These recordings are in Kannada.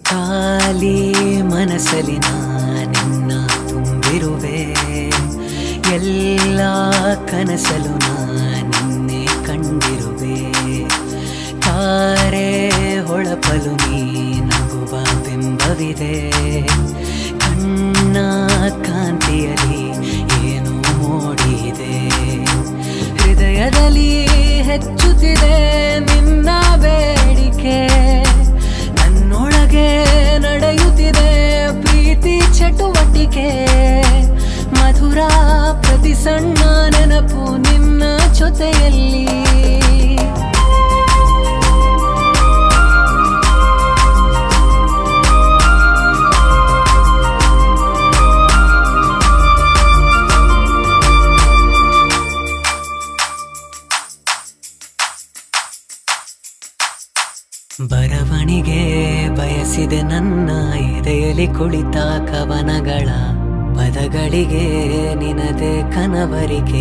ಖಾಲಿ ಮನಸ್ಸಲ್ಲಿ ನಿನ್ನ ತುಂಬಿರುವೆ ಎಲ್ಲ ಕನಸಲು ನಿನ್ನೆ ಕಂಡಿರುವೆ ತಾರೆ ಹೊಳಪಲು ನೀ ನಗುವ ಬಿಂಬವಿದೆ ಕಣ್ಣ ಕಾಂತಿಯಲ್ಲಿ ಏನು ಮೂಡಿದೆ ಹೃದಯದಲ್ಲಿ ಹೆಚ್ಚುತ್ತಿದೆ ನಿನ್ನ ಬೇಡಿಕೆ ನನ್ನೊಳಗೆ ನಡೆಯುತ್ತಿದೆ ಪ್ರೀತಿ ಚಟುವಟಿಕೆ ಮಧುರ ಪ್ರತಿ ಸಣ್ಣ ನೆನಪು ನಿನ್ನ ಜೊತೆಯಲ್ಲಿ ಬರವಣಿಗೆ ಬಯಸಿದೆ ನನ್ನ ಎದೆಯಲ್ಲಿ ಕುಳಿತ ಕವನಗಳ ಪದಗಳಿಗೆ ನಿನದೆ ಕನವರಿಕೆ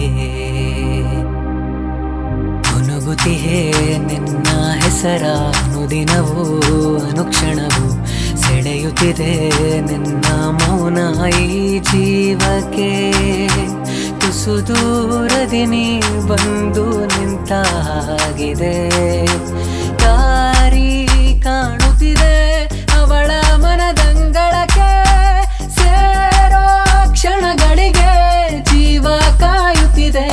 ಮುನುಗುತಿಹೇ ನಿನ್ನ ಹೆಸರ ಅನುದಿನವೂ ಅನುಕ್ಷಣವು ಸೆಳೆಯುತ್ತಿದೆ ನಿನ್ನ ಮೌನ ಈ ಜೀವಕ್ಕೆ ತುಸು ದೂರದಿ ನೀ ಬಂದು ನಿಂತ ಹಾಗಿದೆ ದಾರಿ ಕಾಣುತ್ತಿದೆ ಅವಳ ಮನದಂಗಳಕ್ಕೆ ಸೇರೋ ಕ್ಷಣಗಳಿಗೆ ಜೀವ ಕಾಯುತ್ತಿದೆ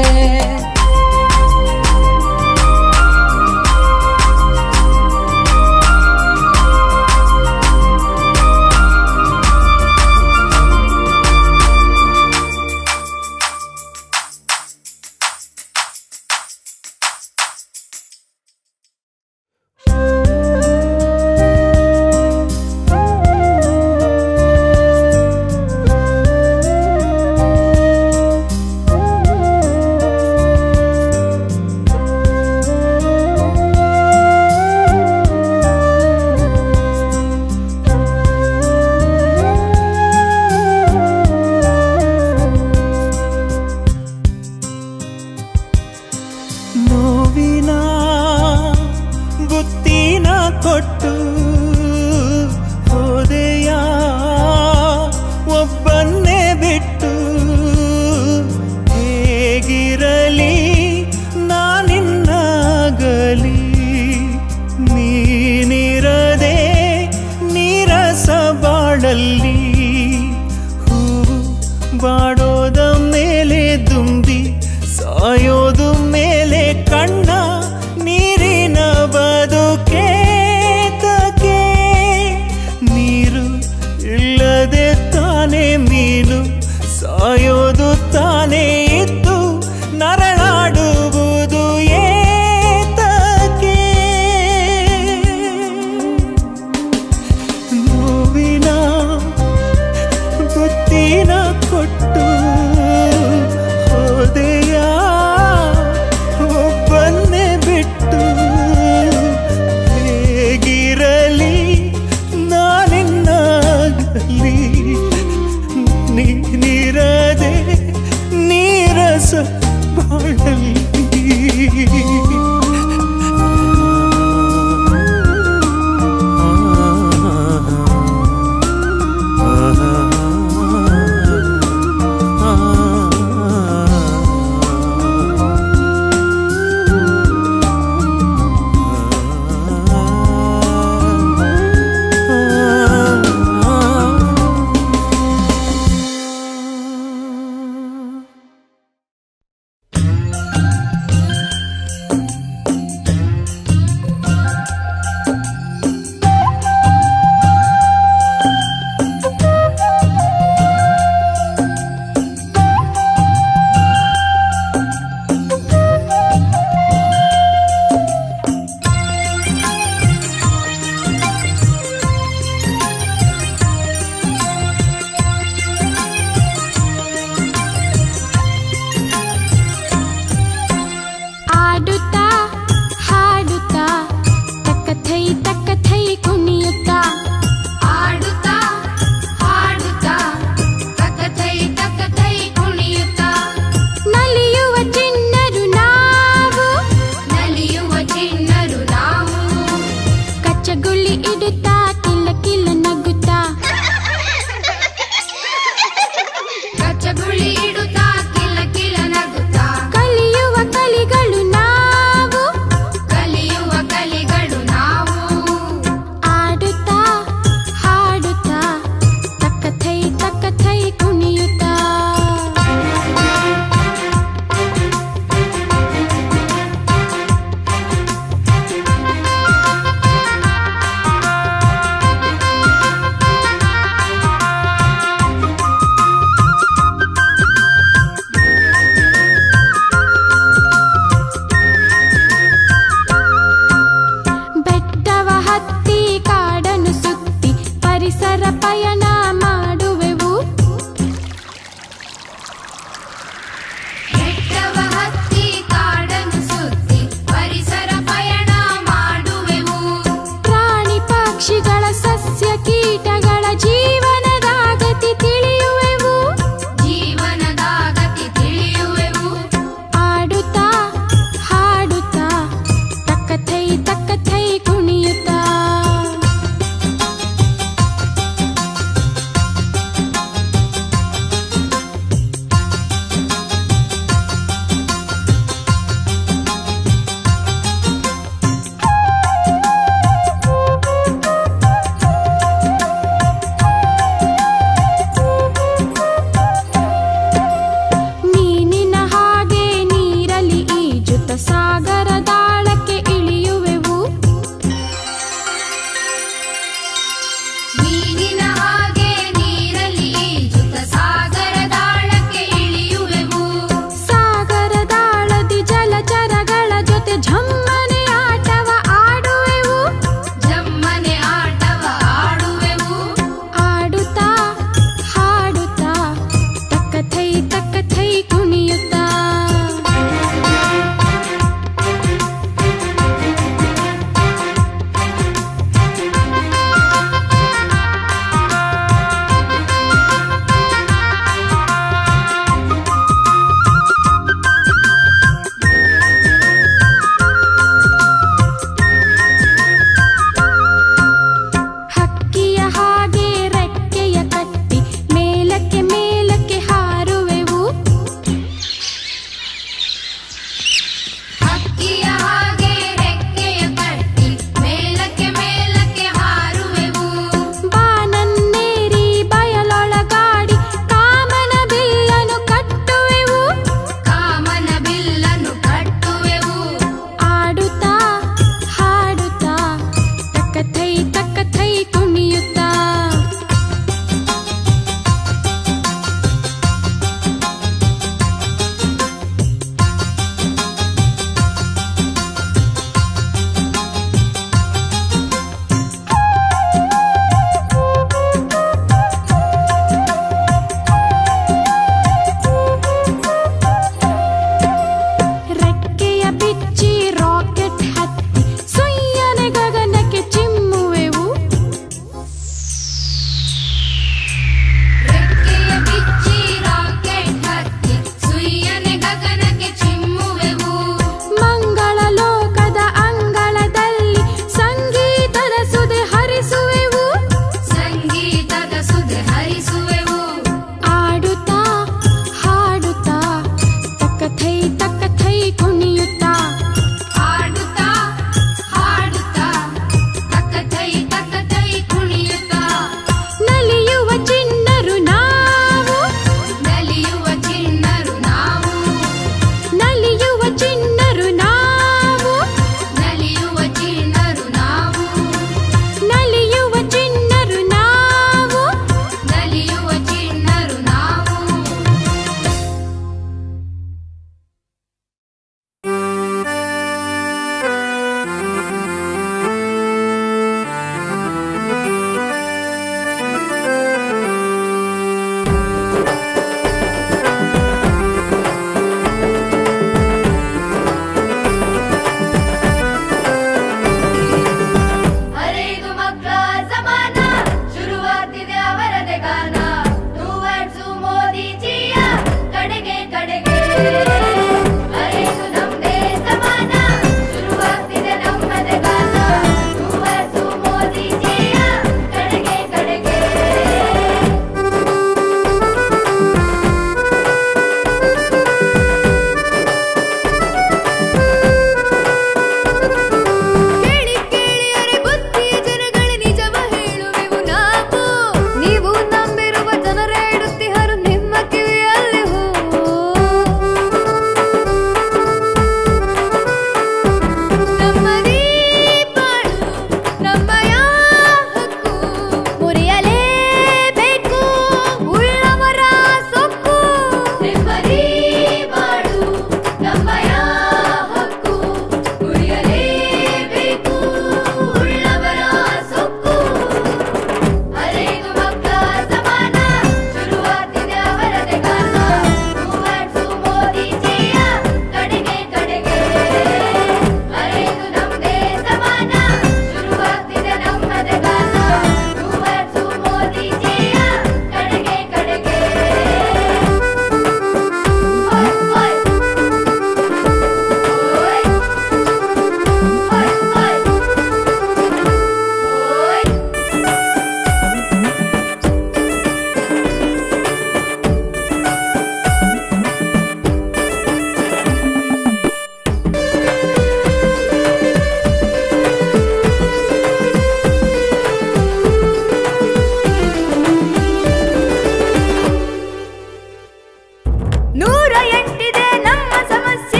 ನೋವಿನ ಬುತ್ತಿನ ಕೊಟ್ಟು ಹೋದೆಯ ಒಬ್ಬನ್ನೇ ಬಿಟ್ಟು ಹೇಗಿರಲಿ ನಾನಿನ್ನಾಗಲಿ ನೀನಿರದೆ ನೀರಸ ಬಾಳಲ್ಲಿ ಹೂವು ಬಾಡೋದ ಮೇಲೆ ದುಂಬಿ ಸಾಯೋದು ಮೇಲೆ ಕಣ್ಣ ನೀರಿನ ಬದುಕೆ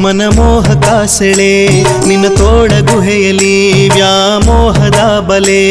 ಮನಮೋಹಕ ಸೆಳೆ ನಿನ್ನ ತೋಳ ಗುಹೆಯಲ್ಲಿ ವ್ಯಾಮೋಹದ ಬಲೆ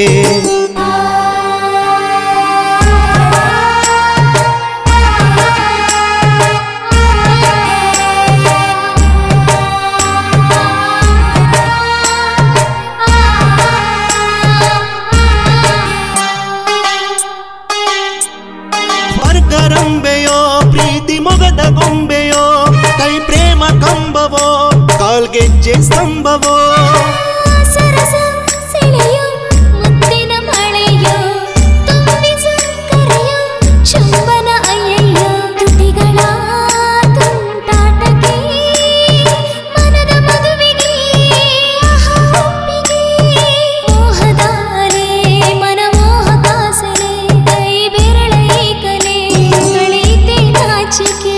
ವರ್ಗರಂಬೆಯೋ ಪ್ರೀತಿ ಮೊಗದ ಗೊಂಬೆಯೋ ಕೈ ಪ್ರೇಮ ಕಂಬವೋ ಕಾಲ್ಗೆಜ್ಜೆ ಸ್ತಂಭವೋ ಸರಸ ಸೆಳೆಯೋ ಮುತ್ತಿನ ಮಳೆಯೋ ತುಂಬಿಸು ಕರೆಯೋ ಚುಂಬನ ಅಯ್ಯಯ್ಯೋ ತುಟಿಗಳ ತುಂಟಾಟಕ್ಕೆ ಮನದ ಮದುವೆಗೆ ಆಹಾ ಒಪ್ಪಿಗೆ ಮೋಹದಾಲೆ ಮನಮೋಹಕ ಸೆಳೆ ಕೈ ಬೆರಳ ಈ ಕಲೆ ಕಳೀತೆ ನಾಚಿಕೆ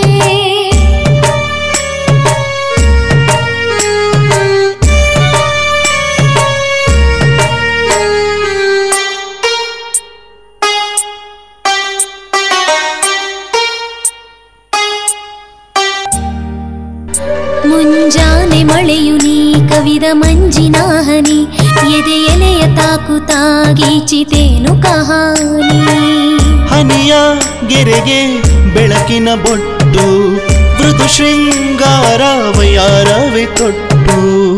ಮುಂಜಾನೆ ಮಳೆಯು ನೀ ಕವಿದ ಮಂಜಿನ ಹನಿ ಎದೆ ಎಲೆಯ ತಾಕುತ್ತಾಗೀಚಿತೇನು ಕಹಾನಿ ಹನಿಯ ಗೆರೆಗೆ ಬೆಳಕಿನ ಬೊಟ್ಟು ಮೃದು ಶೃಂಗಾರ ವಯಾರವೆ ತೊಟ್ಟು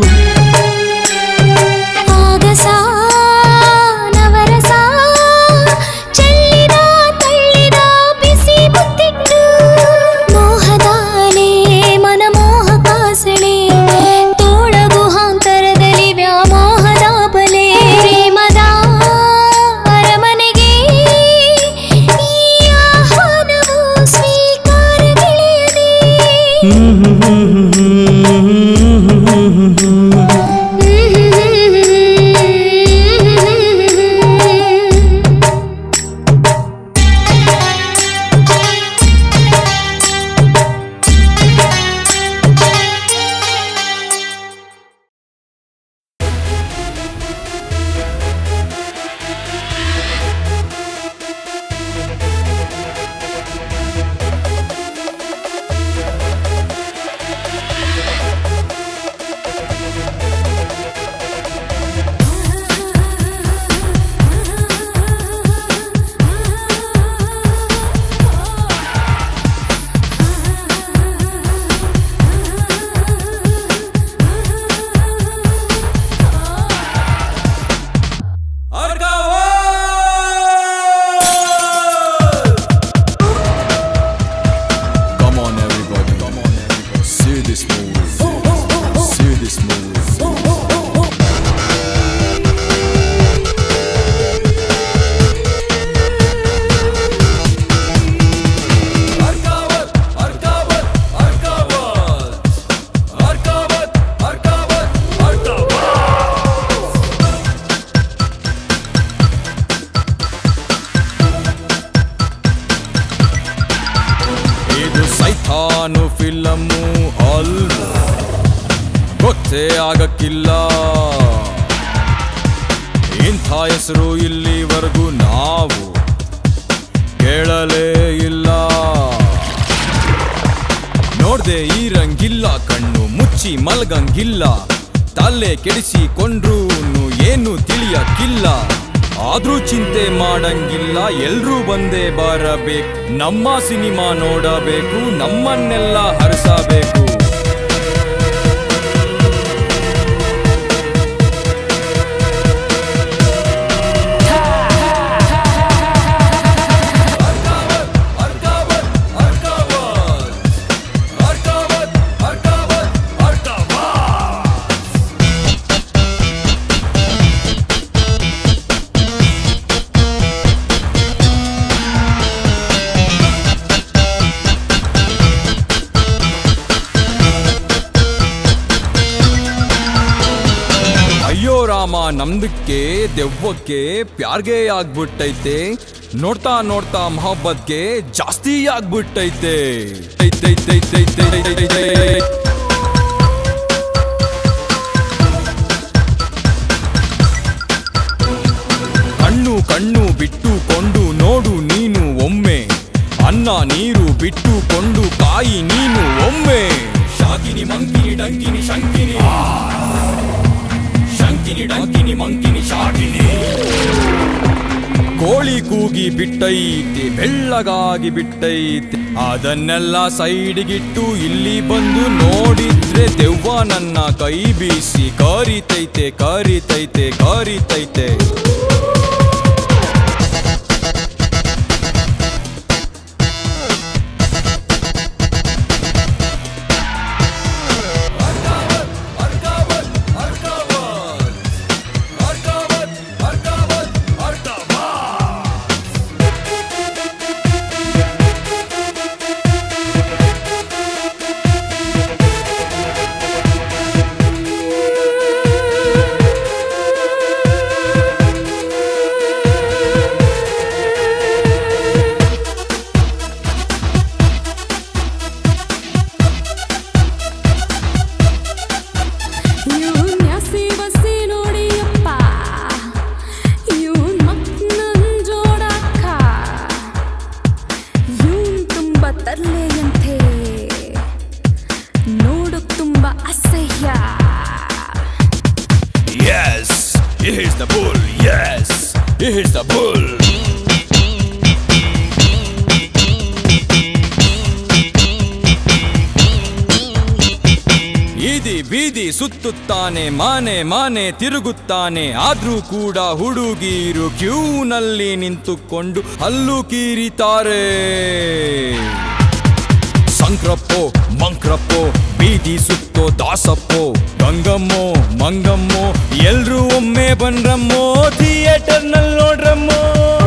ಆಗಸ ನವರಸ ಚೆಲ್ಲಿದ ತಳ್ಳಿದ ಬಿಸಿ ಮುತ್ತಿಟ್ಟು ಮೋಹದಾಲೆ ಮನಮೋಹಕ ಸೆಳೆ ತೋಳ ಗುಹಾಂತರದಲ್ಲಿ ವ್ಯಾಮೋಹದ ಬಲೆ ಪ್ರೇಮದ ಅರಮನೆಗೆ ಈ ಆಹ್ವಾನವು ಸ್ವೀಕಾರ ಗೆಳೆಯನೇ Come on, everybody. Come on, everybody. See this move. See this move. ಇದು ಸೈತಾನು ಫಿಲಮ್ಮು ಅಲ್ಲ ಗೊತ್ತೇ ಆಗಕ್ಕಿಲ್ಲ ಇಂಥ ಹೆಸರು ಇಲ್ಲಿವರೆಗೂ ನಾವು ಕೇಳಲೇ ಇಲ್ಲ ನೋಡ್ದೆ ಈ ರಂಗಿಲ್ಲ ಕಣ್ಣು ಮುಚ್ಚಿ ಮಲ್ಗಂಗಿಲ್ಲ ತಲೆ ಕೆಡಿಸಿ ಕೊಂಡ್ರು ಏನು ತಿಳಿಯಕ್ಕಿಲ್ಲ ಆದ್ರೂ ಚಿಂತೆ ಮಾಡಂಗಿಲ್ಲ ಎಲ್ರೂ ಬಂದೇ ಬರಬೇಕು ನಮ್ಮ ಸಿನಿಮಾ ನೋಡಬೇಕು ನಮ್ಮನ್ನೆಲ್ಲ ಹರಿಸಬೇಕು ಅಯ್ಯೋ ರಾಮ ನಮ್ದಕ್ಕೆ ದೆವ್ವಕ್ಕೆ ಪ್ಯಾರ್ಗೆ ಆಗ್ಬಿಟ್ಟೈತೆ ನೋಡ್ತಾ ನೋಡ್ತಾ ಮೊಹಬ್ಬತ್ಗೆ ಜಾಸ್ತಿ ಆಗ್ಬಿಟ್ಟೈತೆ ಐತೆ, ಐತೆ, ಐತೆ, ಐತೆ, ಐತೆ, ಐತೆ, ಐತೆ. ಕಣ್ಣು ಕಣ್ಣು ಬಿಟ್ಟುಕೊಂಡು ನೋಡು ನೀನು ಒಮ್ಮೆ ಅನ್ನ ನೀರು ಬಿಟ್ಟುಕೊಂಡು ಕಾಯಿ ನೀನು ಒಮ್ಮೆ ಶಾಕಿನಿ ಮಂಕಿನಿ ಡಂಕಿನಿ ಶಂಕಿನಿ ಶಂಕಿನಿ ಡಂಕಿನಿ ಮಂಕಿನಿ ಶಾಕಿನಿ ಕೋಳಿ ಕೂಗಿ ಬಿಟ್ಟೈತೆ ಬೆಳ್ಳಗಾಗಿ ಬಿಟ್ಟೈತೆ ಅದನ್ನೆಲ್ಲ ಸೈಡ್ಗಿಟ್ಟು ಇಲ್ಲಿ ಬಂದು ನೋಡಿದ್ರೆ ದೆವ್ವ ನನ್ನ ಕೈ ಬೀಸಿ ಕರಿತೈತೆ ಕರಿತೈತೆ ಕರಿತೈತೆ ಇವನ್ ಯಾಸಿ ಬಸ್ಸಿ ನೋಡಿಯಪ್ಪ ಇವನ್ ಮಕ್ಕನನ್ ಜೋಡಕ್ಕ ಇವನ್ ತುಂಬ ತರ್ಲೆಯಂತೆ ನೋಡಕ್ ತುಂಬ ಅಸಹ್ಯ Yes, here's the bull. Yes, here's the bull. ಇದಿ ಬೀದಿ ಸುತ್ತುತ್ತಾನೆ ಮಾನೆ ಮಾನೆ ತಿರುಗುತ್ತಾನೆ ಆದ್ರೂ ಕೂಡ ಹುಡುಗೀರು ಕ್ಯೂನಲ್ಲಿ ನಿಂತುಕೊಂಡು ಹಲ್ಲು ಕೀರಿತಾರೆ ಸಂಕ್ರಪ್ಪೋ ಮಂಕ್ರಪ್ಪೋ ಬೀದಿ ಸುತ್ತೋ ದಾಸಪ್ಪೋ ಗಂಗಮ್ಮೋ ಮಂಗಮ್ಮೋ ಎಲ್ರೂ ಒಮ್ಮೆ ಬನ್ರಮ್ಮೋ ಥಿಯೇಟರ್ ನಲ್ಲಿ ನೋಡ್ರಮ್ಮೋ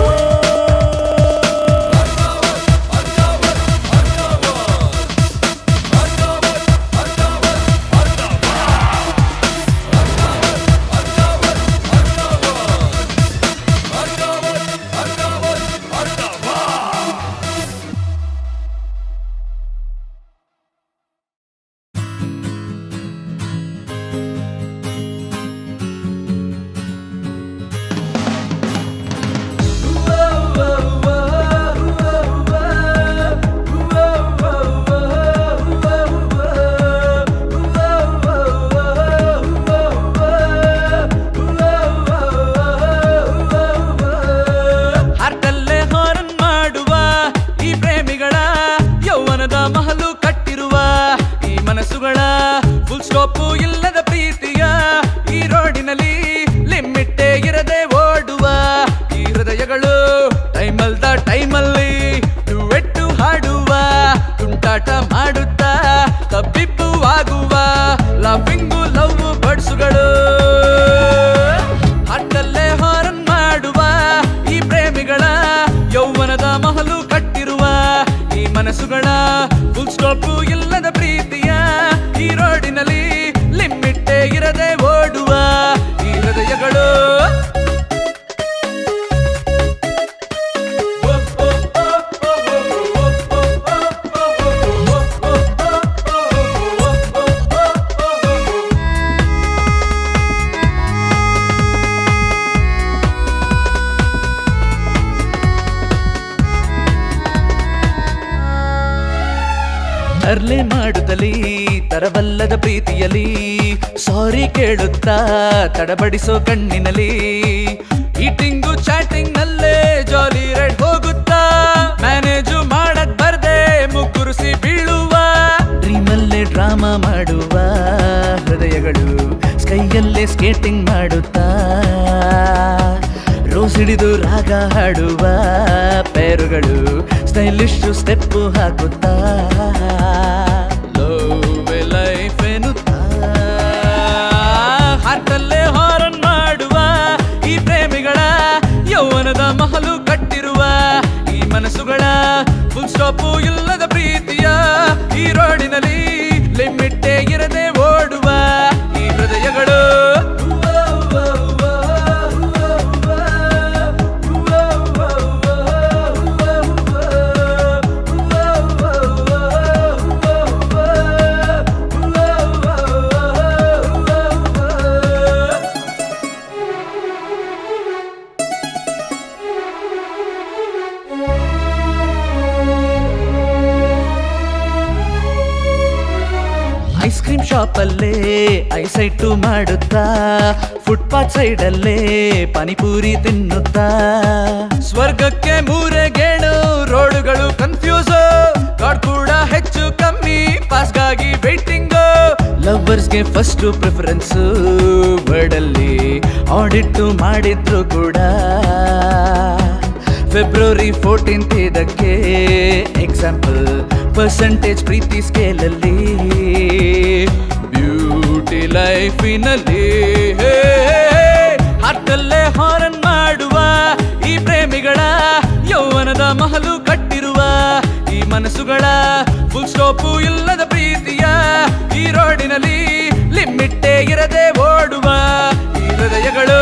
ಹಾರ್ಟಲ್ಲೇ ಹಾರನ್ ಮಾಡುವ ಈ ಪ್ರೇಮಿಗಳ ಯೌವನದ ಮಹಲು ಕಟ್ಟಿರುವ ಈ ಮನಸ್ಸುಗಳ ಫುಲ್ ಸ್ಟಾಪು ಇಲ್ಲದ ಪ್ರೀತಿಯ ಈ ರೋಡಿನಲ್ಲಿ ಲಿಮಿಟ್ಟೇ ಇರದೆ ಓಡುವ ಈ ಹೃದಯಗಳು ಟೈಮಲ್ದ ಟೈಮಲ್ಲಿ ಡುವೆಟ್ಟು ಹಾಡುವ ತುಂಟಾಟ ಮಾಡುತ್ತಾ ತಬ್ಬಿಬ್ಬು ಆಗುವ ಲಾಫಿಂಗು ಲವ್ ಬಡ್ಸುಗಳು ಹಾಟಲ್ಲೇ ಹಾರನ್ ಮಾಡುವ ಈ ಪ್ರೇಮಿಗಳ ಯೌವನದ ಮಹಲು ಕಟ್ಟಿರುವ ಈ ಮನಸ್ಸುಗಳ ಫುಲ್ ಸ್ಟಾಪು ಇಲ್ಲದ ಪ್ರೀತಿಯ ಈ ರೋಡಿನಲ್ಲಿ ಲಿಮಿಟ್ಟೇ ಇರದೆ ಓಡುವ ಈ ಹೃದಯಗಳು ಅರ್ಲೆ ಮಾಡುತ್ತಲಿ ತರವಲ್ಲದ ಪ್ರೀತಿಯಲಿ ಸಾರಿ ಕೇಳುತ್ತಾ ತಡಬಡಿಸೋ ಕಣ್ಣಿನಲ್ಲಿ ಈಟಿಂಗು ಚಾಟಿಂಗ್ ನಲ್ಲೇ ಜಾಲಿ ರೈಡ್ ಹೋಗುತ್ತಾ ಮ್ಯಾನೇಜು ಮಾಡಕ್ ಬರ್ದೆ ಮುಗ್ಗುರುಸಿ ಬೀಳುವ ಡ್ರೀಮಲ್ಲೇ ಡ್ರಾಮಾ ಮಾಡುವ ಹೃದಯಗಳು ಸ್ಕೈಯಲ್ಲೇ ಸ್ಕೇಟಿಂಗ್ ಮಾಡುತ್ತಾ ರೋಸ್ ಹಿಡಿದು ರಾಗ ಹಾಡುವ ಪೇರುಗಳು ಸ್ಟೈಲಿಶ್ ಸ್ಟೆಪ್ಪು ಹಾಕುತ್ತಾ ಲೋವೆ ಲೈಫ್ ಎನ್ನುತ್ತಾ ಹಾರ್ಟಲ್ಲೇ ಹಾರನ್ ಮಾಡುವ ಈ ಪ್ರೇಮಿಗಳ ಯೌವನದ ಮಹಲು ಕಟ್ಟಿರುವ ಈ ಮನಸ್ಸುಗಳ ಫುಲ್ ಸ್ಟಾಪು ಇಲ್ಲದ ಪ್ರೀತಿಯ ಈ ರೋಡಿನಲ್ಲಿ ಲಿಮಿಟ್ಟೇ ಇರದೆ ಓಡುವ ಈ ಹೃದಯಗಳು ಶಾಪಲ್ಲೇ ಐಸೈಟು ಮಾಡುತ್ತಾ ಫುಟ್ಪಾತ್ ಸೈಡಲ್ಲೇ ಪಾನಿಪೂರಿ ತಿನ್ನುತ್ತಾ ಸ್ವರ್ಗಕ್ಕೆ ಮೂರೇ ಗೇಣು ರೋಡುಗಳು ಕನ್ಫ್ಯೂಸ್ ಕಾರ್ಡ್ ಕೂಡ ಹೆಚ್ಚು ಕಮ್ಮಿ ಪಾಸ್ಗಾಗಿ ವೇಟಿಂಗ್ ಲವರ್ಸ್ಗೆ ಫಸ್ಟ್ ಪ್ರಿಫರೆನ್ಸ್ ವರ್ಡಲ್ಲಿ ಆಡಿಟ್ ಮಾಡಿದ್ರು ಕೂಡ ಫೆಬ್ರವರಿ ಫೋರ್ಟೀನ್ತ್ ಇದಕ್ಕೆ ಎಕ್ಸಾಂಪಲ್ ಪರ್ಸೆಂಟೇಜ್ ಪ್ರೀತಿ ಸ್ಕೇಲಲ್ಲಿ ಬ್ಯೂಟಿ ಲೈಫಿನಲ್ಲಿ ಹತ್ತಲ್ಲೇ ಹಾರನ್ ಮಾಡುವ ಈ ಪ್ರೇಮಿಗಳ ಯೌವನದ ಮಹಲು ಕಟ್ಟಿರುವ ಈ ಮನಸ್ಸುಗಳ ಫುಲ್ ಸ್ಟಾಪು ಇಲ್ಲದ ಪ್ರೀತಿಯ ಈ ರೋಡಿನಲ್ಲಿ ಲಿಮಿಟ್ಟೇ ಇರದೆ ಓಡುವ ಈ ಹೃದಯಗಳು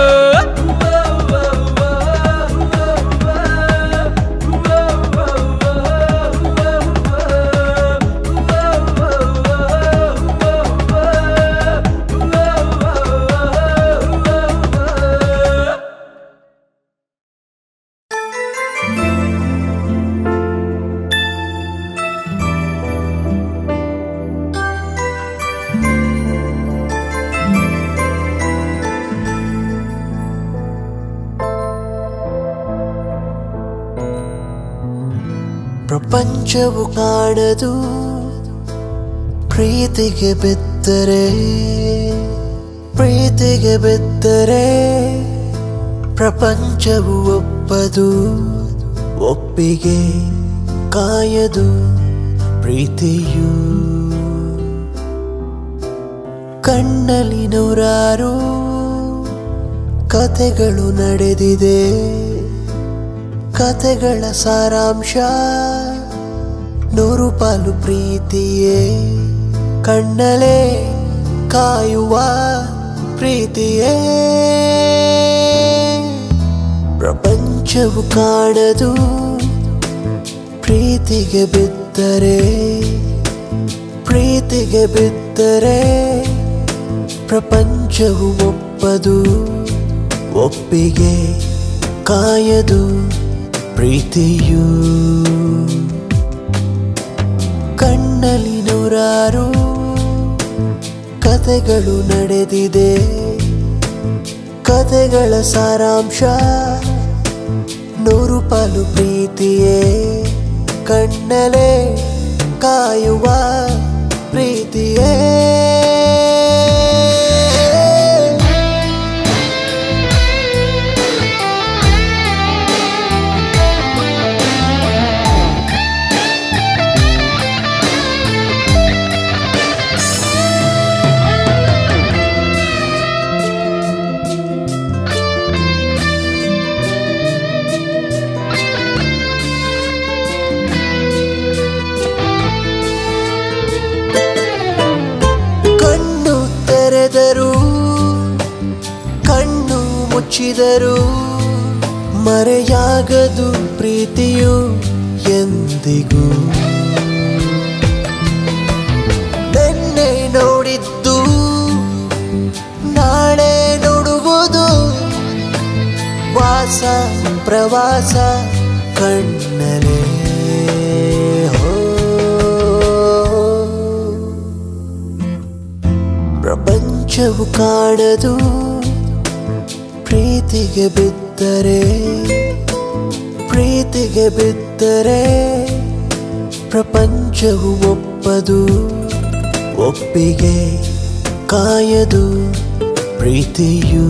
ಪ್ರಪಂಚವು ಕಾಣದು ಪ್ರೀತಿಗೆ ಬಿದ್ದರೆ ಪ್ರೀತಿಗೆ ಬಿದ್ದರೆ ಪ್ರಪಂಚವು ಒಪ್ಪದು ಒಪ್ಪಿಗೆ ಕಾಯದು ಪ್ರೀತಿಯು ಕಣ್ಣಲ್ಲಿ ನೂರಾರು ಕತೆಗಳು ನಡೆದಿದೆ ಕತೆಗಳ ಸಾರಾಂಶ ನೂರು ಪಾಲು ಪ್ರೀತಿಯೇ ಕಣ್ಣಲೆ ಕಾಯುವ ಪ್ರೀತಿಯೇ ಪ್ರಪಂಚವು ಕಾಣದು ಪ್ರೀತಿಗೆ ಬಿದ್ದರೆ ಪ್ರೀತಿಗೆ ಬಿದ್ದರೆ ಪ್ರಪಂಚವು ಒಪ್ಪದು ಒಪ್ಪಿಗೆ ಕಾಯದು ಪ್ರೀತಿಯು ಕಣ್ಣಲ್ಲಿ ನೂರಾರು ಕತೆಗಳು ನಡೆದಿದೆ ಕತೆಗಳ ಸಾರಾಂಶ ನೂರು ಪಾಲು ಪ್ರೀತಿಯೇ ಕಣ್ಣಲೆ ಕಾಯುವ ಪ್ರೀತಿಯೇ ಕಣ್ಣು ತೆರೆದರು ಕಣ್ಣು ಮುಚ್ಚಿದರು ಮರೆಯಾಗದು ಪ್ರೀತಿಯು ಎಂದಿಗೂ ನಿನ್ನೆ ನೋಡಿದ್ದು ನಾಳೆ ನೋಡುವುದು ವಾಸ ಪ್ರವಾಸ ಕಣ್ಣಲೇ ಹೋ ಪ್ರಪಂಚವು ಕಾಣದು ಪ್ರೀತಿಗೆ ಬಿದ್ದರೆ ಪ್ರೀತಿಗೆ ಬಿದ್ದರೆ ಪ್ರಪಂಚವು ಒಪ್ಪದು ಒಪ್ಪಿಗೆ ಕಾಯದು ಪ್ರೀತಿಯು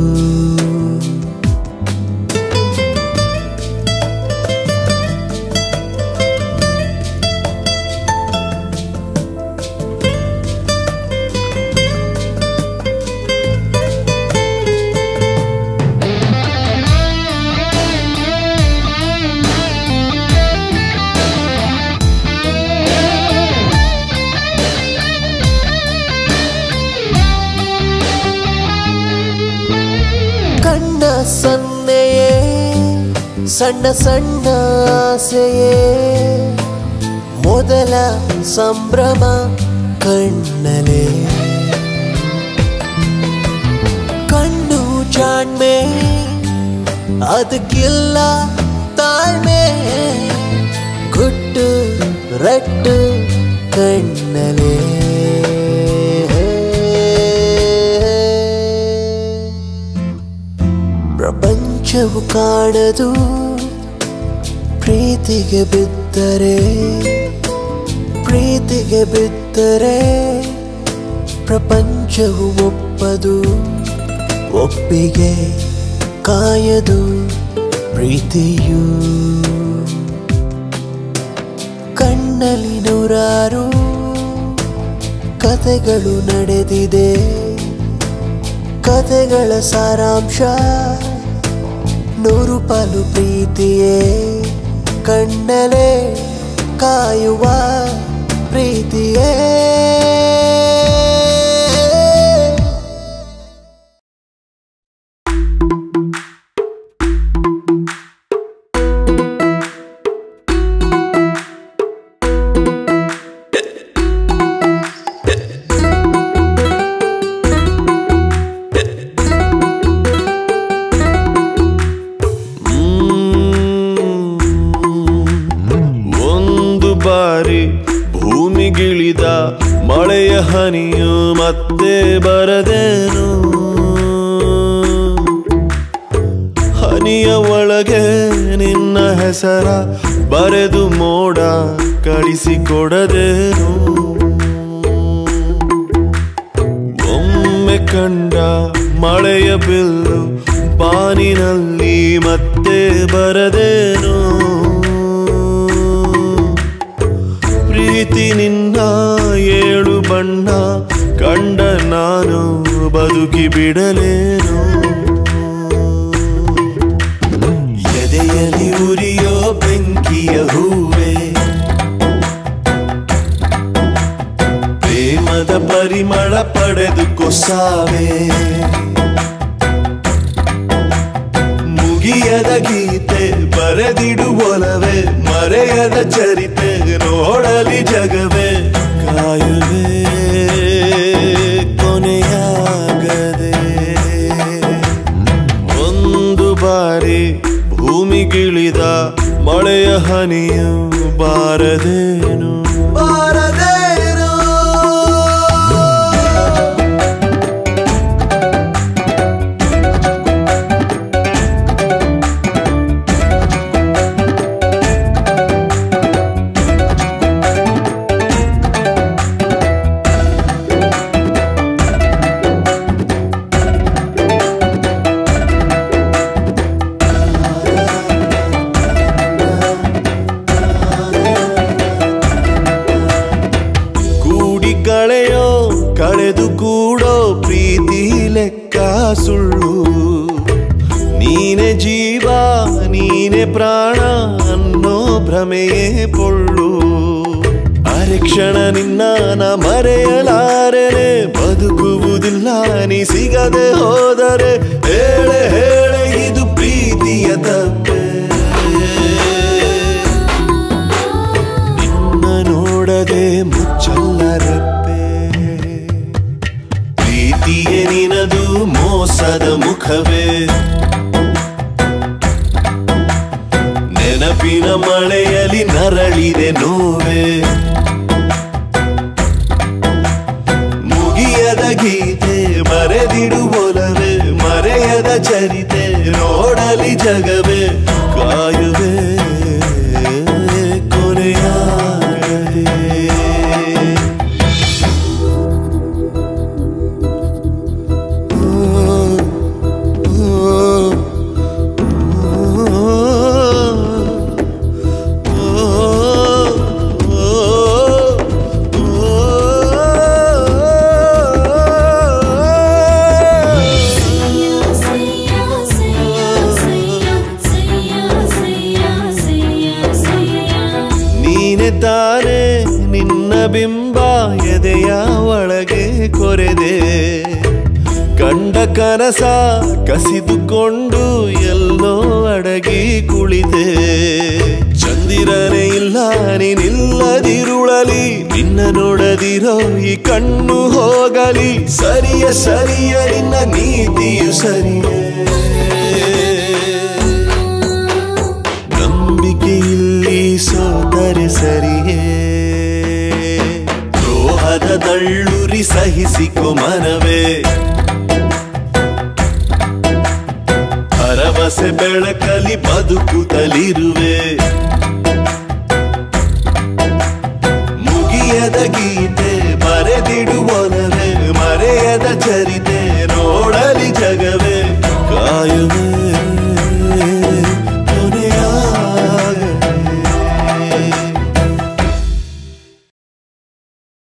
ಕಣ್ಣ ಸನ್ನೆಯೇ ಸಣ್ಣ ಸಣ್ಣ ಆಸೆಯೇ ಮೊದಲ ಸಂಭ್ರಮ ಕಣ್ಣಲೆ ಕಣ್ಣು ಜಾಣ್ಮೆ ಅದಕ್ಕಿಲ್ಲ ತಾಳ್ಮೆ ಗುಟ್ಟು ರಟ್ಟು ಕಣ್ಣಲೆ ಪ್ರಪಂಚವು ಕಾಣದು ಪ್ರೀತಿಗೆ ಬಿದ್ದರೆ ಪ್ರೀತಿಗೆ ಬಿದ್ದರೆ ಪ್ರಪಂಚವು ಒಪ್ಪದು ಒಪ್ಪಿಗೆ ಕಾಯದು ಪ್ರೀತಿಯು ಕಣ್ಣಲ್ಲಿ ನೂರಾರು ಕತೆಗಳು ನಡೆದಿದೆ ಕತೆಗಳ ಸಾರಾಂಶ ನೂರು ಪಾಲು ಪ್ರೀತಿಯೇ ಕಣ್ಣಲೆ ಕಾಯುವ ಪ್ರೀತಿಯೇ ಒಂದು ಬಾರಿ ಭೂಮಿಗಿಳಿದ ಮಳೆಯ ಹನಿಯು ಮತ್ತೆ ಬರದೇನು ಹನಿಯ ಒಳಗೆ ನಿನ್ನ ಹೆಸರ ಬರೆದು ಮೋಡ ಕಳಿಸಿಕೊಡದೇನು ಒಮ್ಮೆ ಕಂಡ ಮಳೆಯ ಬಿಲ್ಲು ಬಾನಿನಲ್ಲಿ ಮತ್ತೆ ಬರದೇನು ಪ್ರೀತಿ ನಿನ್ನ ಏಳು ಬಣ್ಣ ಕಂಡ ನಾನು ಬದುಕಿ ಬಿಡಲೇನು ಎದೆಯಲ್ಲಿ ಉರಿಯೋ ಬೆಂಕಿಯ ಹೂವೆ ಪ್ರೇಮದ ಪರಿಮಳ ಪಡೆದು ಕೊಸಾವೆ ಮುಗಿಯದ ಗೀತೆ ಬರೆದಿಡುವೊಲವೇ ಮರೆಯದ ಚರಿತೆ ನೋಡಲಿ ಜಗವೇ ಕಾಯುವೆ ಕೊನೆಯಾಗದೆ ಒಂದು ಬಾರಿ ಭೂಮಿಗಿಳಿದ ಮಳೆಯ ಹನಿಯು ಬಾರದೇನು ಬಾರದೇನು ಕೂಡಿ ಕಳೆಯೋ ಕಳೆದು ಕೂಡೋ ಪ್ರೀತಿ ಲೆಕ್ಕ ಸುಳ್ಳು ನೀನೆ ಜೀವ ನೀನೆ ಪ್ರಾಣ ಅನ್ನೋ ಭ್ರಮೆಯೇ ಪೊಳ್ಳು ಅರೆ ಕ್ಷಣ ನಿನ್ನ ನ ಮರೆಯಲಾರೆನೆ ಬದುಕುವುದಿಲ್ಲ ನೀ ಸಿಗದೆ ಹೋದರೆ ಹೇಳೆ ಹೇಳೆ ಇದು ಪ್ರೀತಿಯ ತಪ್ಪೆ ನಿನ್ನ ನೋಡದೆ ಮುಚ್ಚಲ್ಲ ರೆಪ್ಪೆ ಪ್ರೀತಿಯೇ ನಿನದು ಮೋಸದ ಮುಖವೇ ನೆನಪಿನ ಮಳೆಯಲ್ಲಿ ನರಳಿದೆ ನೋವೆ ಮುಗಿಯದ ಗೀತೆ ಬರೆದಿಡುವೊಲವೇ ಮರೆಯದ ಚರಿತೆ ನೋಡಲಿ ಜಗವೇ ಕಾಯುವೆ ಕೊನೆಯಾಗದೆ ನೀನೆ ತಾನೇ ನಿನ್ನ ಬಿಂಬ ಎದೆಯ ಒಳಗೆ ಕೊರೆದೆ ಕಂಡ ಕನಸ ಕಸಿದುಕೊಂಡು ಎಲ್ಲೋ ಅಡಗಿ ಕುಳಿತೆ ಚಂದಿರನೇ ಇಲ್ಲ ನೀನಿಲ್ಲದಿರುಳಲಿ ನಿನ್ನ ನೋಡದಿರೋ ಈ ಕಣ್ಣು ಹೋಗಲಿ ಸರಿಯ ಸರಿಯ ನಿನ್ನ ನೀತಿಯು ಸರಿಯೇ ನಂಬಿಕೆ ಇಲ್ಲಿ ಸೋದರೆ ಸರಿಯೇ ದ್ರೋಹದ ದಳ್ಳುರಿ ಸಹಿಸಿಕೊ ಮನವೇ ಹರವ ಆಸೆ ಬೆಳಕಲಿ ಬದುಕುತ್ತಲಿರುವೆ